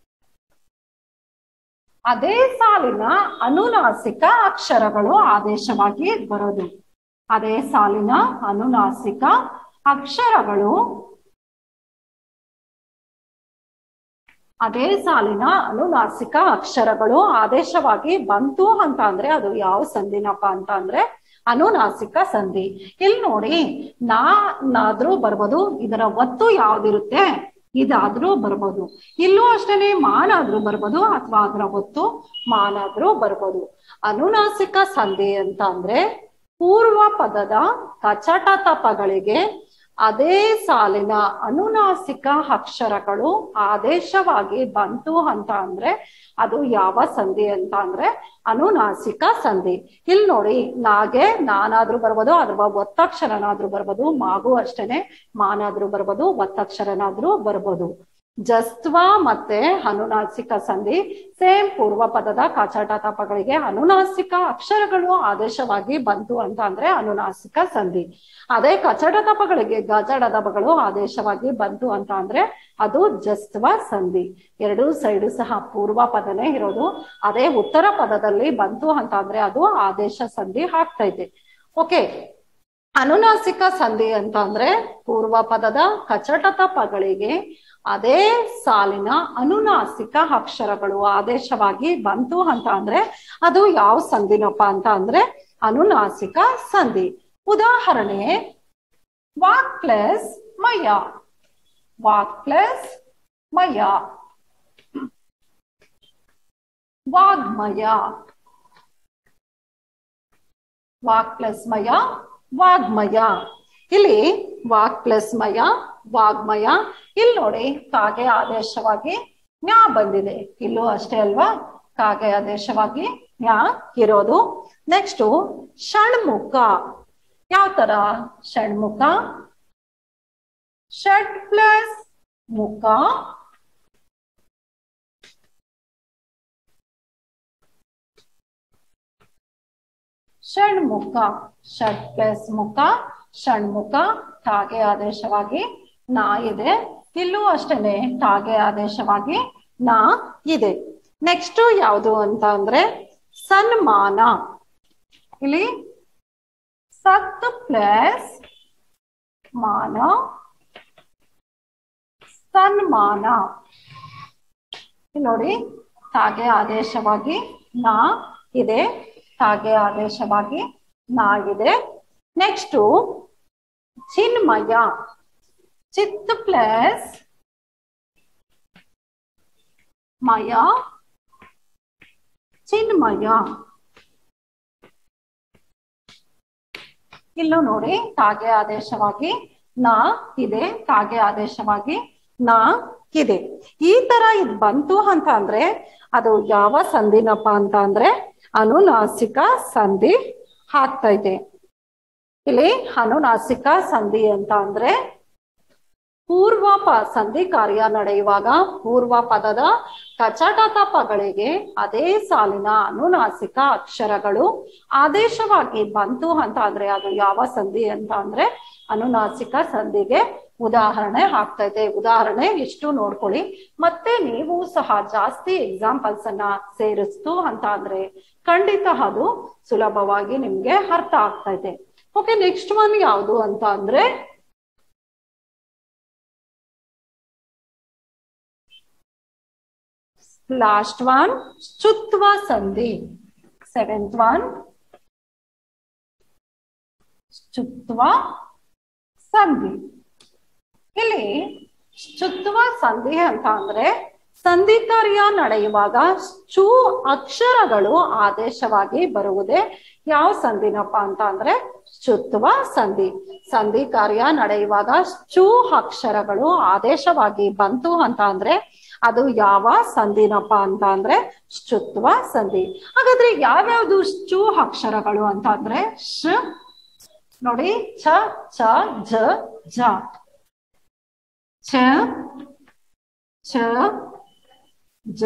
ಅದೇ ಸಾಲಿನ ಅನುನಾಸಿಕ ಅಕ್ಷರಗಳು ಆದೇಶವಾಗಿ ಬರೋದು ಅದೇ ಸಾಲಿನ ಅನುನಾಸಿಕ ಅಕ್ಷರಗಳು ಅದೇ ಸಾಲಿನ ಅನುನಾಸಿಕ ಅಕ್ಷರಗಳು ಆದೇಶವಾಗಿ ಬಂತು ಅಂತ ಅಂದ್ರೆ ಅದು ಯಾವ ಸಂಧಿನಪ್ಪ ಅಂತ ಅಂದ್ರೆ ಅನುನಾಸಿಕ ಸಂಧಿ ಇಲ್ಲಿ ನೋಡಿ ನಾ ನಾದ್ರೂ ಬರ್ಬೋದು ಇದರ ಒತ್ತು ಯಾವ್ದಿರುತ್ತೆ ಇದಾದ್ರೂ ಬರ್ಬೋದು ಇಲ್ಲೂ ಅಷ್ಟೇನೆ ಮಾನಾದ್ರೂ ಬರ್ಬೋದು ಅಥವಾ ಅದರ ಒತ್ತು ಮಾನಾದ್ರೂ ಬರ್ಬೋದು ಅನುನಾಸಿಕ ಸಂಧಿ ಅಂತ ಅಂದ್ರೆ ಪೂರ್ವ ಪದದ ಕಚಟ ತಪಗಳಿಗೆ ಅದೇ ಸಾಲಿನ ಅನುನಾಸಿಕ ಅಕ್ಷರಗಳು ಆದೇಶವಾಗಿ ಬಂತು ಅಂತ ಅಂದ್ರೆ ಅದು ಯಾವ ಸಂಧಿ ಅಂತ ಅಂದ್ರೆ ಅನುನಾಸಿಕ ಸಂಧಿ ಇಲ್ಲಿ ನೋಡಿ ನಾಗೆ ನಾನಾದ್ರೂ ಬರ್ಬೋದು ಅಥವಾ ಒತ್ತಕ್ಷರನಾದ್ರೂ ಬರ್ಬೋದು ಮಾಗೂ ಅಷ್ಟೇನೆ ಮಾನಾದ್ರೂ ಬರ್ಬೋದು ಒತ್ತಕ್ಷರನಾದ್ರೂ ಬರ್ಬೋದು ಜಸ್ತ್ವ ಮತ್ತೆ ಅನುನಾಸಿಕ ಸಂಧಿ ಸೇಮ್ ಪೂರ್ವ ಪದದ ಕಾಚಾಟ ತಪಗಳಿಗೆ ಅನುನಾಸಿಕ ಅಕ್ಷರಗಳು ಆದೇಶವಾಗಿ ಬಂತು ಅಂತ ಅಂದ್ರೆ ಅನುನಾಸಿಕ ಸಂಧಿ ಅದೇ ಕಚಡ ತಪಗಳಿಗೆ ಗಜಡ ದಪಗಳು ಆದೇಶವಾಗಿ ಬಂತು ಅಂತ ಅಂದ್ರೆ ಅದು ಜಸ್ತ್ವ ಸಂಧಿ ಎರಡೂ ಸೈಡು ಸಹ ಪೂರ್ವ ಪದನೇ ಇರೋದು ಅದೇ ಉತ್ತರ ಪದದಲ್ಲಿ ಬಂತು ಅಂತ ಅಂದ್ರೆ ಅದು ಆದೇಶ ಸಂಧಿ ಆಗ್ತೈತೆ ಓಕೆ ಅನುನಾಸಿಕ ಸಂಧಿ ಅಂತ ಅಂದ್ರೆ ಪೂರ್ವ ಪದದ ಕಚಟತ ಪಗಳಿಗೆ ಅದೇ ಸಾಲಿನ ಅನುನಾಸಿಕ ಅಕ್ಷರಗಳು ಆದೇಶವಾಗಿ ಬಂತು ಅಂತ ಅಂದ್ರೆ ಅದು ಯಾವ ಸಂಧಿನಪ್ಪ ಅಂತ ಅಂದ್ರೆ ಅನುನಾಸಿಕ ಸಂಧಿ ಉದಾಹರಣೆ ವಾಕ್ ಪ್ಲಸ್ ಮಯ ವಾಕ್ ಪ್ಲಸ್ ಮಯ ವಾಗ್ಮಯ ವಾಕ್ ಪ್ಲಸ್ ಮಯ ವಾಗ್ಮಯ ಇಲ್ಲಿ ವಾಕ್ ಪ್ಲಸ್ ಮಯ ವಾಗ್ಮಯ ಇಲ್ಲಿ ನೋಡಿ ಕಾಗೆ ಆದೇಶವಾಗಿ ನ್ಯಾ ಬಂದಿದೆ ಇಲ್ಲೂ ಅಷ್ಟೇ ಅಲ್ವಾ ಕಾಗೆ ಆದೇಶವಾಗಿ ನ್ಯಾ ಇರೋದು ನೆಕ್ಸ್ಟ್ ಷಣ್ಮುಖ ಯಾವ ತರ ಷಣ್ಮುಖ ಷಡ್ ಪ್ಲಸ್ ಮುಖ ಷಣ್ಮುಖ ಷಡ್ ಪ್ಲಸ್ ಮುಖ ಷಣ್ಮುಖ ಟಾಗೆ ಆದೇಶವಾಗಿ ನಾ ಇದೆ ಇಲ್ಲೂ ಅಷ್ಟೇನೆ ಟಾಗೆ ಆದೇಶವಾಗಿ ನಾ ಇದೆ ನೆಕ್ಸ್ಟ್ ಯಾವುದು ಅಂತ ಅಂದ್ರೆ ಸನ್ಮಾನ ಇಲ್ಲಿ ಪ್ಲಸ್ ಮಾನ ಸನ್ಮಾನ ಇಲ್ಲಿ ನೋಡಿ ತಾಗೆ ಆದೇಶವಾಗಿ ನಾ ಇದೆ ತಾಗೆ ಆದೇಶವಾಗಿ ನಾ ಇದೆ ನೆಕ್ಸ್ಟ್ ಚಿನ್ಮಯ ಚಿತ್ ಪ್ಲಸ್ ಮಯ ಚಿನ್ಮಯ ಇಲ್ಲೂ ನೋಡಿ ತಾಗೆ ಆದೇಶವಾಗಿ ನಾ ಇದೆ ತಾಗೆ ಆದೇಶವಾಗಿ ನಾ ಇದೆ ಈ ತರ ಇದ್ ಬಂತು ಅಂತ ಅಂದ್ರೆ ಅದು ಯಾವ ಸಂಧಿನಪ್ಪ ಅಂತ ಅಂದ್ರೆ ಅನುನಾಸಿಕ ಸಂಧಿ ಆಗ್ತಾ ಇದೆ ಇಲ್ಲಿ ಅನುನಾಸಿಕ ಸಂಧಿ ಅಂತ ಅಂದ್ರೆ ಪೂರ್ವ ಪ ಸಂಧಿ ಕಾರ್ಯ ನಡೆಯುವಾಗ ಪೂರ್ವ ಪದದ ಕಚಟತ ಪಗಳಿಗೆ ಅದೇ ಸಾಲಿನ ಅನುನಾಸಿಕ ಅಕ್ಷರಗಳು ಆದೇಶವಾಗಿ ಬಂತು ಅಂತ ಅಂದ್ರೆ ಅದು ಯಾವ ಸಂಧಿ ಅಂತ ಅಂದ್ರೆ ಅನುನಾಸಿಕ ಸಂಧಿಗೆ ಉದಾಹರಣೆ ಆಗ್ತಾ ಇದೆ ಉದಾಹರಣೆ ಎಷ್ಟು ನೋಡ್ಕೊಳ್ಳಿ ಮತ್ತೆ ನೀವು ಸಹ ಜಾಸ್ತಿ ಎಕ್ಸಾಂಪಲ್ಸ್ ಅನ್ನ ಸೇರಿಸ್ತು ಅಂತ ಅಂದ್ರೆ ಖಂಡಿತ ಅದು ಸುಲಭವಾಗಿ ನಿಮ್ಗೆ ಅರ್ಥ ಆಗ್ತಾ ಇದೆ ಓಕೆ ನೆಕ್ಸ್ಟ್ ಒನ್ ಯಾವುದು ಅಂತ ಅಂದ್ರೆ ಲಾಸ್ಟ್ ಒನ್ ಚುತ್ವ ಸಂಧಿ ಸೆವೆಂತ್ ಒನ್ ಚುತ್ವ ಸಂಧಿ ಇಲ್ಲಿ ಚುತ್ವ ಸಂಧಿ ಅಂತ ಅಂದ್ರೆ ಸಂಧಿ ಕಾರ್ಯ ನಡೆಯುವಾಗ ಚು ಅಕ್ಷರಗಳು ಆದೇಶವಾಗಿ ಬರುವುದೇ ಯಾವ ಸಂಧಿನಪ್ಪ ಅಂತ ಅಂದ್ರೆ ಚುತ್ವ ಸಂಧಿ ಸಂಧಿ ಕಾರ್ಯ ನಡೆಯುವಾಗ ಚು ಅಕ್ಷರಗಳು ಆದೇಶವಾಗಿ ಬಂತು ಅಂತ ಅಂದ್ರೆ ಅದು ಯಾವ ಸಂಧಿನಪ್ಪ ಅಂತ ಅಂದ್ರೆ ಚುತ್ವ ಸಂಧಿ ಹಾಗಾದ್ರೆ ಯಾವ್ಯಾವ್ದು ಚು ಅಕ್ಷರಗಳು ಅಂತ ಅಂದ್ರೆ ಶ ನೋಡಿ ಛ ಛ ಝ ಝ ಛ ಛ ಜ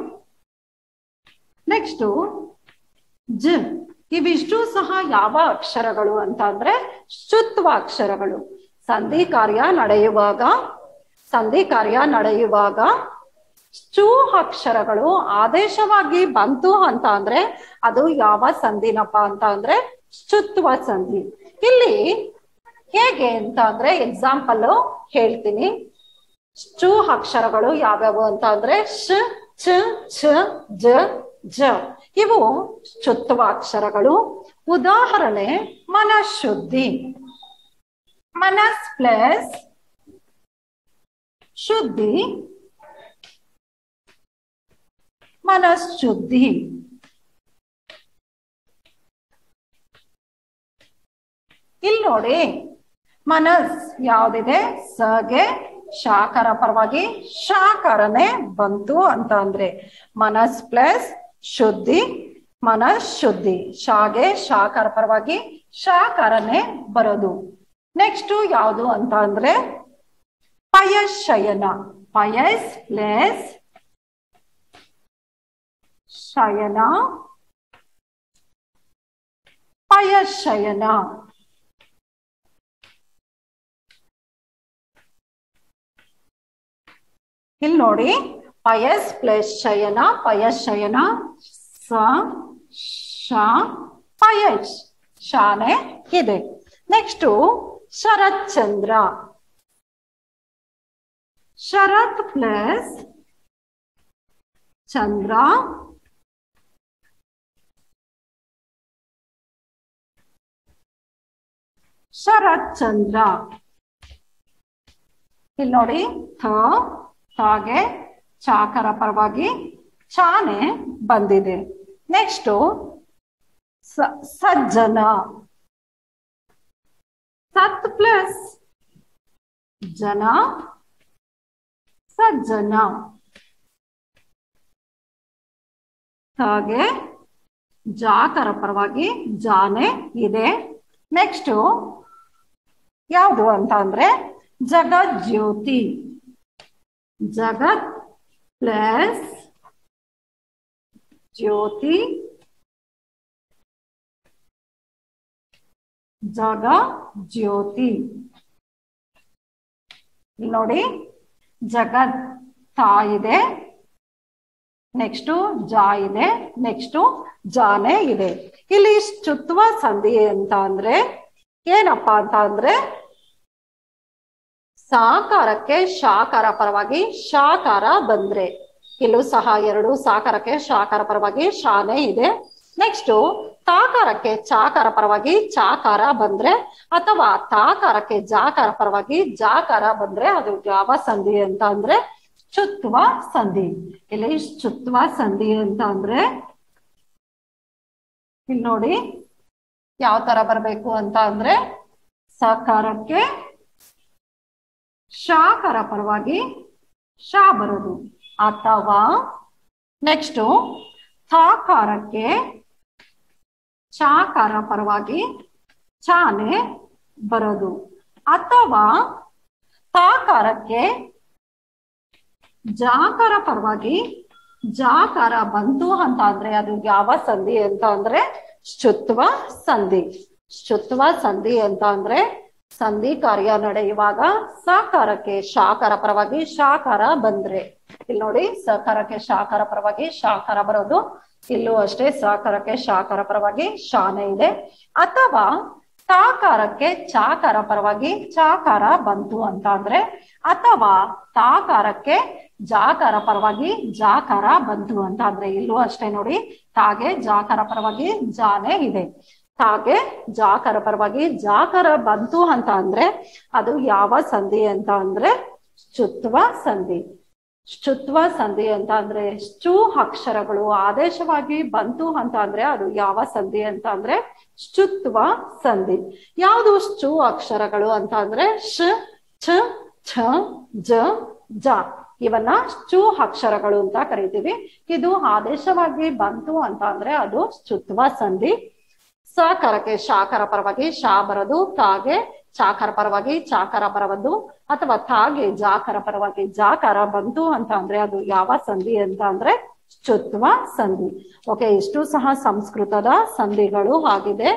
ನೆಕ್ಸ್ಟ್ ಜ ಇವಿಷ್ಟು ಸಹ ಯಾವ ಅಕ್ಷರಗಳು ಅಂತ ಅಂದ್ರೆ ಶುತ್ವ ಅಕ್ಷರಗಳು ಸಂಧಿ ಕಾರ್ಯ ನಡೆಯುವಾಗ ಸಂಧಿ ಕಾರ್ಯ ನಡೆಯುವಾಗ ಚೂ ಅಕ್ಷರಗಳು ಆದೇಶವಾಗಿ ಬಂತು ಅಂತ ಅಂದ್ರೆ ಅದು ಯಾವ ಸಂಧಿನಪ್ಪ ಅಂತ ಅಂದ್ರೆ ಶುತ್ವ ಸಂಧಿ ಇಲ್ಲಿ ಹೇಗೆ ಅಂತ ಅಂದ್ರೆ ಎಕ್ಸಾಂಪಲ್ ಹೇಳ್ತೀನಿ ಚು ಅಕ್ಷರಗಳು ಯಾವ್ಯಾವು ಅಂತ ಅಂದ್ರೆ ಶ ಚ ಛ ಜ ಜ ಇವು ಚುತ್ವ ಅಕ್ಷರಗಳು ಉದಾಹರಣೆ ಮನಃಶುದ್ಧಿ ಮನಸ್ ಪ್ಲಸ್ ಶುದ್ಧಿ ಮನಃಶುದ್ಧಿ ಇಲ್ಲಿ ನೋಡಿ ಮನಸ್ ಯಾವ್ದಿದೆ ಸಗೆ ಶಾಕರ ಪರವಾಗಿ ಶಾಕರನೆ ಬಂತು ಅಂತ ಅಂದ್ರೆ ಮನಸ್ ಪ್ಲಸ್ ಶುದ್ಧಿ ಮನಸ್ ಶುದ್ಧಿ ಶಾಗೆ ಶಾಕರ ಪರವಾಗಿ ಶಾಕರನೆ ಬರೋದು ನೆಕ್ಸ್ಟ್ ಯಾವುದು ಅಂತ ಅಂದ್ರೆ ಪಯಶಯನ ಪಯಸ್ ಪ್ಲಸ್ ಶಯನ ಪಯಶಯನ ಇಲ್ಲಿ ನೋಡಿ ಪಯಸ್ ಪ್ಲಸ್ ಶಯನ ಪಯಶಯನ ಸ ಶ ಪಯಸ್ ಶಾನೆ ಇದೆ ನೆಕ್ಸ್ಟ್ ಶರತ್ ಚಂದ್ರ ಶರತ್ ಪ್ಲಸ್ ಚಂದ್ರ ಶರತ್ ಚಂದ್ರ ಇಲ್ಲಿ ನೋಡಿ ಥ ತಾಗೆ ಚಾಕರ ಪರವಾಗಿ ಚಾನೆ ಬಂದಿದೆ ನೆಕ್ಸ್ಟ್ ಸಜ್ಜನ ಸತ್ ಪ್ಲಸ್ ಜನ ಸಜ್ಜನ ಹಾಗೆ ಜಾಕರ ಪರವಾಗಿ ಜಾನೆ ಇದೆ ನೆಕ್ಸ್ಟ್ ಯಾವುದು ಅಂತ ಅಂದ್ರೆ ಜಗತ್ ಜ್ಯೋತಿ ಜಗತ್ ಪ್ಲಸ್ ಜ್ಯೋತಿ ಜಗ ಜ್ಯೋತಿ ಇಲ್ಲಿ ನೋಡಿ ಜಗತ್ ತಾ ಇದೆ ನೆಕ್ಸ್ಟ್ ಜಾ ಇದೆ ನೆಕ್ಸ್ಟ್ ಜಾನೆ ಇದೆ ಇಲ್ಲಿ ಚುತ್ವ ಸಂಧಿ ಅಂತ ಅಂದ್ರೆ ಏನಪ್ಪಾ ಅಂತ ಅಂದ್ರೆ ಸಾಕಾರಕ್ಕೆ ಶಾಕಾರ ಪರವಾಗಿ ಶಾಕಾರ ಬಂದ್ರೆ ಇಲ್ಲೂ ಸಹ ಎರಡು ಸಾಕಾರಕ್ಕೆ ಶಾಕಾರ ಪರವಾಗಿ ಶಾನೆ ಇದೆ ನೆಕ್ಸ್ಟ್ ತಾಕಾರಕ್ಕೆ ಚಾಕಾರ ಪರವಾಗಿ ಚಾಕಾರ ಬಂದ್ರೆ ಅಥವಾ ತಾಕಾರಕ್ಕೆ ಜಾಕಾರ ಪರವಾಗಿ ಜಾಕಾರ ಬಂದ್ರೆ ಅದು ಯಾವ ಸಂಧಿ ಅಂತ ಅಂದ್ರೆ ಚುತ್ವ ಸಂಧಿ ಇಲ್ಲಿ ಚುತ್ವ ಸಂಧಿ ಅಂತ ಅಂದ್ರೆ ಇಲ್ಲಿ ನೋಡಿ ಯಾವ ತರ ಬರ್ಬೇಕು ಅಂತ ಅಂದ್ರೆ ಸಕಾರಕ್ಕೆ ಶಾಕರ ಪರವಾಗಿ ಶಾ ಬರೋದು ಅಥವಾ ನೆಕ್ಸ್ಟ್ ಥಾಕಾರಕ್ಕೆ ಚಾಕಾರ ಪರವಾಗಿ ಚಾನೆ ಬರೋದು ಅಥವಾ ತಾಕಾರಕ್ಕೆ ಜಾಕಾರ ಪರವಾಗಿ ಜಾಕಾರ ಬಂತು ಅಂತ ಅಂದ್ರೆ ಅದು ಯಾವ ಸಂಧಿ ಅಂತ ಅಂದ್ರೆ ಶುತ್ವ ಸಂಧಿ ಶುತ್ವ ಸಂಧಿ ಅಂತ ಅಂದ್ರೆ ಸಂಧಿ ಕಾರ್ಯ ನಡೆಯುವಾಗ ಸಾಕಾರಕ್ಕೆ ಶಾಕಾರ ಪರವಾಗಿ ಶಾಕಾರ ಬಂದ್ರೆ ಇಲ್ಲಿ ನೋಡಿ ಸಕಾರಕ್ಕೆ ಶಾಕಾರ ಪರವಾಗಿ ಶಾಕಾರ ಬರೋದು ಇಲ್ಲೂ ಅಷ್ಟೇ ಸಾಕಾರಕ್ಕೆ ಶಾಕಾರ ಪರವಾಗಿ ಶಾನೆ ಇದೆ ಅಥವಾ ತಾಕಾರಕ್ಕೆ ಚಾಕಾರ ಪರವಾಗಿ ಚಾಕಾರ ಬಂತು ಅಂತ ಅಂದ್ರೆ ಅಥವಾ ತಾಕಾರಕ್ಕೆ ಜಾಕಾರ ಪರವಾಗಿ ಜಾಕಾರ ಬಂತು ಅಂತ ಅಂದ್ರೆ ಇಲ್ಲೂ ಅಷ್ಟೇ ನೋಡಿ ತಾಗೆ ಜಾಕಾರ ಪರವಾಗಿ ಜಾನೆ ಇದೆ ಹಾಗೆ ಜಾಕರ ಪರವಾಗಿ ಜಾಕರ ಬಂತು ಅಂತ ಅಂದ್ರೆ ಅದು ಯಾವ ಸಂಧಿ ಅಂತ ಅಂದ್ರೆ ಶುತ್ವ ಸಂಧಿ ಶುತ್ವ ಸಂಧಿ ಅಂತ ಅಂದ್ರೆ ಶು ಅಕ್ಷರಗಳು ಆದೇಶವಾಗಿ ಬಂತು ಅಂತ ಅಂದ್ರೆ ಅದು ಯಾವ ಸಂಧಿ ಅಂತ ಅಂದ್ರೆ ಶುತ್ವ ಸಂಧಿ ಯಾವುದು ಶು ಅಕ್ಷರಗಳು ಅಂತ ಅಂದ್ರೆ ಶ ಛ ಛ ಜ ಜ ಇವನ್ನ ಶು ಅಕ್ಷರಗಳು ಅಂತ ಕರಿತೀವಿ ಇದು ಆದೇಶವಾಗಿ ಬಂತು ಅಂತ ಅಂದ್ರೆ ಅದು ಶುತ್ವ ಸಂಧಿ ಸಕರಕ್ಕೆ ಶಾಕರ ಪರವಾಗಿ ಶಾ ಬರೋದು ತಾಗೆ ಚಾಕರ ಪರವಾಗಿ ಚಾಕರ ಬರಬಹುದು ಅಥವಾ ತಾಗೆ ಜಾಕರ ಪರವಾಗಿ ಜಾಕರ ಬಂತು ಅಂತ ಅಂದ್ರೆ ಅದು ಯಾವ ಸಂಧಿ ಅಂತ ಅಂದ್ರೆ ಚುತ್ವ ಸಂಧಿ ಓಕೆ ಇಷ್ಟು ಸಹ ಸಂಸ್ಕೃತದ ಸಂಧಿಗಳು ಆಗಿದೆ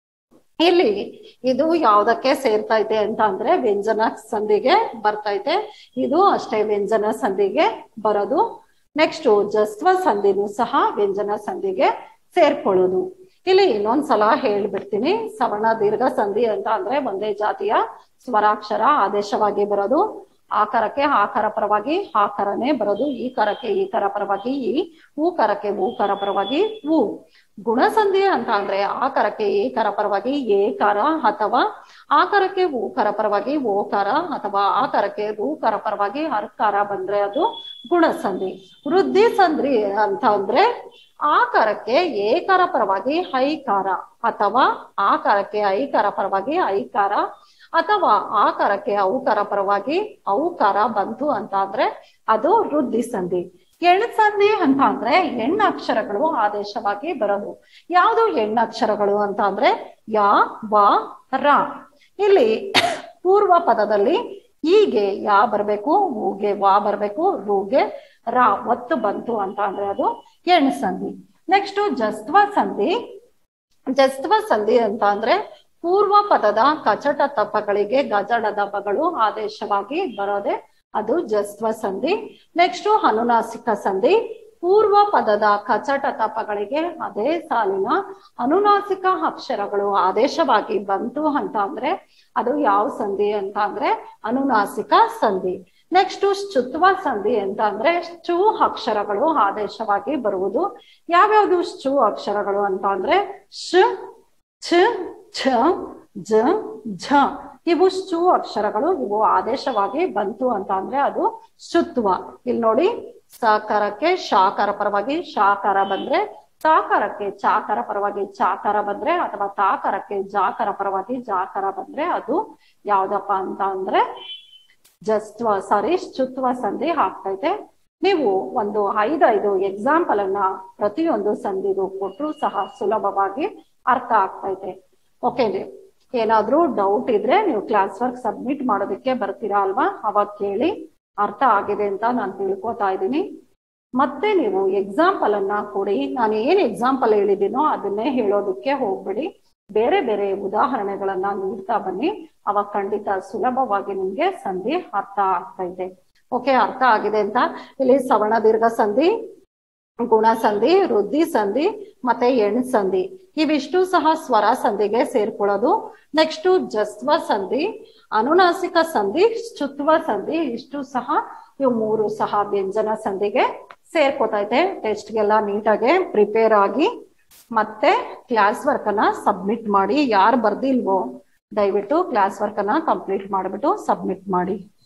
ಇಲ್ಲಿ ಇದು ಯಾವ್ದಕ್ಕೆ ಸೇರ್ತೈತೆ ಅಂತ ಅಂದ್ರೆ ವ್ಯಂಜನ ಸಂಧಿಗೆ ಬರ್ತೈತೆ ಇದು ಅಷ್ಟೇ ವ್ಯಂಜನ ಸಂಧಿಗೆ ಬರೋದು ನೆಕ್ಸ್ಟ್ ಜಸ್ವ ಸಂಧಿನೂ ಸಹ ವ್ಯಂಜನ ಸಂಧಿಗೆ ಸೇರ್ಕೊಳ್ಳೋದು ಇಲ್ಲಿ ಇನ್ನೊಂದ್ಸಲ ಹೇಳ್ಬಿಡ್ತೀನಿ ಸವರ್ಣ ದೀರ್ಘ ಸಂಧಿ ಅಂತ ಅಂದ್ರೆ ಒಂದೇ ಜಾತಿಯ ಸ್ವರಾಕ್ಷರ ಆದೇಶವಾಗಿ ಬರೋದು ಆಕಾರಕ್ಕೆ ಆಕಾರ ಪರವಾಗಿ ಆಕಾರನೇ ಬರೋದು ಈ ಕರಕ್ಕೆ ಈ ಕರ ಪರವಾಗಿ ಈ ಊಕರಕ್ಕೆ ಊಕರ ಪರವಾಗಿ ಊ ಗುಣಸಂಧಿ ಅಂತ ಅಂದ್ರೆ ಆಕಾರಕ್ಕೆ ಏಕರ ಪರವಾಗಿ ಏಕಾರ ಅಥವಾ ಆಕಾರಕ್ಕೆ ಊಕರ ಪರವಾಗಿ ಓಕಾರ ಅಥವಾ ಆಕಾರಕ್ಕೆ ರೂಕರ ಪರವಾಗಿ ಅರ್ಕಾರ ಬಂದ್ರೆ ಅದು ಗುಣಸಂಧಿ ವೃದ್ಧಿ ಸಂಧಿ ಅಂತ ಅಂದ್ರೆ ಆಕಾರಕ್ಕೆ ಏಕರ ಪರವಾಗಿ ಐಕಾರ ಅಥವಾ ಆಕಾರಕ್ಕೆ ಐಕಾರ ಪರವಾಗಿ ಐಕಾರ ಅಥವಾ ಆಕಾರಕ್ಕೆ ಔಕಾರ ಪರವಾಗಿ ಔಕಾರ ಬಂತು ಅಂತ ಅಂದ್ರೆ ಅದು ವೃದ್ಧಿ ಸಂಧಿ ಎಣ್ಸಂಧಿ ಅಂತ ಅಂದ್ರೆ ಎಣ್ಣಕ್ಷರಗಳು ಆದೇಶವಾಗಿ ಬರೋದು ಯಾವುದು ಎಣ್ಣಕ್ಷರಗಳು ಅಂತ ಅಂದ್ರೆ ಯಾ ವ ರ ಇಲ್ಲಿ ಪೂರ್ವ ಪದದಲ್ಲಿ ಹೀಗೆ ಯಾ ಬರ್ಬೇಕು ಹೂಗೆ ವಾ ಬರ್ಬೇಕು ರೂಗೆ ರಾ ಒತ್ತು ಬಂತು ಅಂತ ಅಂದ್ರೆ ಅದು ಎಣ್ ಸಂಧಿ ನೆಕ್ಸ್ಟ್ ಜಸ್ತ್ವ ಸಂಧಿ ಜಸ್ತ್ವ ಸಂಧಿ ಅಂತ ಅಂದ್ರೆ ಪೂರ್ವ ಪದದ ಕಚಟ ತಪ್ಪಗಳಿಗೆ ಗಜಡ ದಪಗಳು ಆದೇಶವಾಗಿ ಬರೋದೆ ಅದು ಜಸ್ತ್ವ ಸಂಧಿ ನೆಕ್ಸ್ಟ್ ಅನುನಾಸಿಕ ಸಂಧಿ ಪೂರ್ವ ಪದದ ಕಚಟ ತಪಗಳಿಗೆ ಅದೇ ಸಾಲಿನ ಅನುನಾಸಿಕ ಅಕ್ಷರಗಳು ಆದೇಶವಾಗಿ ಬಂತು ಅಂತ ಅಂದ್ರೆ ಅದು ಯಾವ ಸಂಧಿ ಅಂತ ಅಂದ್ರೆ ಅನುನಾಸಿಕ ಸಂಧಿ ನೆಕ್ಸ್ಟ್ ಶುತ್ವ ಸಂಧಿ ಅಂತ ಅಂದ್ರೆ ಚು ಅಕ್ಷರಗಳು ಆದೇಶವಾಗಿ ಬರುವುದು ಯಾವ್ಯಾವ್ದು ಶು ಅಕ್ಷರಗಳು ಅಂತ ಅಂದ್ರೆ ಶ ಛ ಛ ಜ ಝ ಇವು ಶು ಅಕ್ಷರಗಳು ಇವು ಆದೇಶವಾಗಿ ಬಂತು ಅಂತ ಅಂದ್ರೆ ಅದು ಶುತ್ವ ಇಲ್ಲಿ ನೋಡಿ ಸಕಾರಕ್ಕೆ ಶಾಕಾರ ಪರವಾಗಿ ಶಾಕಾರ ಬಂದ್ರೆ ತಾಕಾರಕ್ಕೆ ಚಾಕಾರ ಪರವಾಗಿ ಚಾಕಾರ ಬಂದ್ರೆ ಅಥವಾ ತಾಕಾರಕ್ಕೆ ಜಾಕರ ಪರವಾಗಿ ಜಾಕರ ಬಂದ್ರೆ ಅದು ಯಾವ್ದಪ್ಪ ಅಂತ ಅಂದ್ರೆ ಜಸ್ತ್ವ ಸಾರಿ ಶುತ್ವ ಸಂಧಿ ಆಗ್ತೈತೆ ನೀವು ಒಂದು ಐದೈದು ಎಕ್ಸಾಂಪಲ್ ಅನ್ನ ಪ್ರತಿಯೊಂದು ಸಂಧಿಗೂ ಕೊಟ್ಟರು ಸಹ ಸುಲಭವಾಗಿ ಅರ್ಥ ಆಗ್ತೈತೆ ಓಕೆ ಏನಾದ್ರೂ ಡೌಟ್ ಇದ್ರೆ ನೀವು ಕ್ಲಾಸ್ ವರ್ಕ್ ಸಬ್ಮಿಟ್ ಮಾಡೋದಕ್ಕೆ ಬರ್ತೀರಾ ಅಲ್ವಾ ಅವಾಗ ಕೇಳಿ ಅರ್ಥ ಆಗಿದೆ ಅಂತ ನಾನು ತಿಳ್ಕೊತಾ ಇದ್ದೀನಿ ಮತ್ತೆ ನೀವು ಎಕ್ಸಾಂಪಲ್ ಅನ್ನ ಕೊಡಿ ನಾನು ಏನ್ ಎಕ್ಸಾಂಪಲ್ ಹೇಳಿದ್ದೀನೋ ಅದನ್ನೇ ಹೇಳೋದಕ್ಕೆ ಹೋಗ್ಬಿಡಿ ಬೇರೆ ಬೇರೆ ಉದಾಹರಣೆಗಳನ್ನ ನೀಡ್ತಾ ಬನ್ನಿ ಅವಾಗ ಖಂಡಿತ ಸುಲಭವಾಗಿ ನಿಮ್ಗೆ ಸಂಧಿ ಅರ್ಥ ಆಗ್ತಾ ಇದೆ ಓಕೆ ಅರ್ಥ ಆಗಿದೆ ಅಂತ ಇಲ್ಲಿ ಸವರ್ಣ ದೀರ್ಘ ಸಂಧಿ ಗುಣ ಸಂಧಿ ವೃದ್ಧಿ ಸಂಧಿ ಮತ್ತೆ ಎಣ್ ಸಂಧಿ ಇವಿಷ್ಟು ಸಹ ಸ್ವರ ಸಂಧಿಗೆ ಸೇರ್ಕೊಳ್ಳೋದು ನೆಕ್ಸ್ಟ್ ಜಸ್ವ ಸಂಧಿ ಅನುನಾಸಿಕ ಸಂಧಿ ಚುತ್ವ ಸಂಧಿ ಇಷ್ಟು ಸಹ ಇವು ಮೂರು ಸಹ ವ್ಯಂಜನ ಸಂಧಿಗೆ ಸೇರ್ಕೋತೈತೆ ಟೆಸ್ಟ್ಗೆಲ್ಲ ನೀಟಾಗಿ ಪ್ರಿಪೇರ್ ಆಗಿ ಮತ್ತೆ ಕ್ಲಾಸ್ ವರ್ಕ್ ಅನ್ನ ಸಬ್ಮಿಟ್ ಮಾಡಿ ಯಾರು ಬರ್ದಿಲ್ವೋ ದಯವಿಟ್ಟು ಕ್ಲಾಸ್ ವರ್ಕ್ ಅನ್ನ ಕಂಪ್ಲೀಟ್ ಮಾಡಿಬಿಟ್ಟು ಸಬ್ಮಿಟ್ ಮಾಡಿ